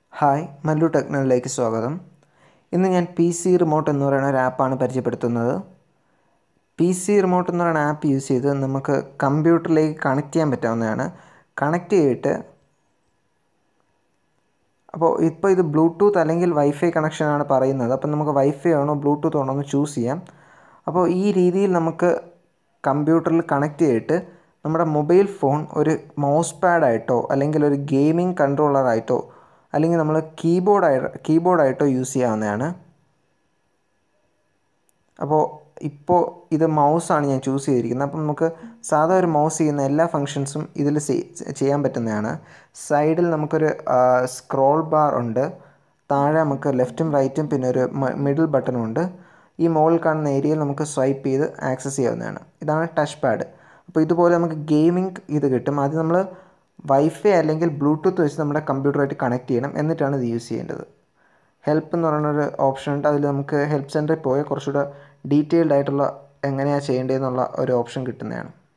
hi Mallu ടെക്നോയിലേക്ക് സ്വാഗതം ഇന്ന് ഞാൻ പി സി റിമോട്ട് എന്ന് പറയുന്ന ഒരു ആപ്പാണ് പരിചയപ്പെടുത്തുന്നത് പി സി റിമോട്ട് എന്ന് പറയുന്ന ആപ്പ് യൂസ് ചെയ്ത് നമുക്ക് കമ്പ്യൂട്ടറിലേക്ക് കണക്ട് ചെയ്യാൻ പറ്റാവുന്നതാണ് കണക്ട് ചെയ്തിട്ട് അപ്പോൾ ഇപ്പോൾ ഇത് ബ്ലൂടൂത്ത് അല്ലെങ്കിൽ വൈഫൈ കണക്ഷനാണ് പറയുന്നത് അപ്പോൾ നമുക്ക് വൈഫൈ ആണോ ബ്ലൂടൂത്ത് ആണോ എന്ന് ചൂസ് ചെയ്യാം അപ്പോൾ ഈ രീതിയിൽ നമുക്ക് കമ്പ്യൂട്ടറിൽ കണക്ട് ചെയ്തിട്ട് നമ്മുടെ മൊബൈൽ ഫോൺ ഒരു മൗസ് പാഡായിട്ടോ അല്ലെങ്കിൽ ഒരു ഗെയിമിംഗ് കൺട്രോളറായിട്ടോ അല്ലെങ്കിൽ നമ്മൾ കീബോർഡായി കീബോർഡായിട്ടോ യൂസ് ചെയ്യാവുന്നതാണ് അപ്പോൾ ഇപ്പോൾ ഇത് മൗസാണ് ഞാൻ ചൂസ് ചെയ്തിരിക്കുന്നത് അപ്പം നമുക്ക് സാധാ ഒരു മൗസ് ചെയ്യുന്ന എല്ലാ ഫങ്ഷൻസും ഇതിൽ ചെയ്യാൻ പറ്റുന്നതാണ് സൈഡിൽ നമുക്കൊരു സ്ക്രോൾ ബാർ ഉണ്ട് താഴെ നമുക്ക് ലെഫ്റ്റും റൈറ്റും പിന്നെ ഒരു മിഡിൽ ബട്ടണും ഉണ്ട് ഈ മുകളിൽ കാണുന്ന ഏരിയയിൽ നമുക്ക് സ്വൈപ്പ് ചെയ്ത് ആക്സസ് ചെയ്യാവുന്നതാണ് ഇതാണ് ടച്ച് പാഡ് അപ്പോൾ ഇതുപോലെ നമുക്ക് ഗെയിമിംഗ് ഇത് കിട്ടും അത് നമ്മൾ വൈഫൈ അല്ലെങ്കിൽ ബ്ലൂടൂത്ത് വെച്ച് നമ്മുടെ കമ്പ്യൂട്ടറായിട്ട് കണക്ട് ചെയ്യണം എന്നിട്ടാണ് ഇത് യൂസ് ചെയ്യേണ്ടത് ഹെൽപ്പ് എന്ന് പറയുന്ന ഒരു ഓപ്ഷൻ ഉണ്ട് അതിൽ നമുക്ക് ഹെൽപ്പ് സെൻറ്ററിൽ പോയാൽ കുറച്ചുകൂടെ ഡീറ്റെയിൽഡ് ആയിട്ടുള്ള എങ്ങനെയാണ് ചെയ്യേണ്ടതെന്നുള്ള ഒരു ഓപ്ഷൻ കിട്ടുന്നതാണ്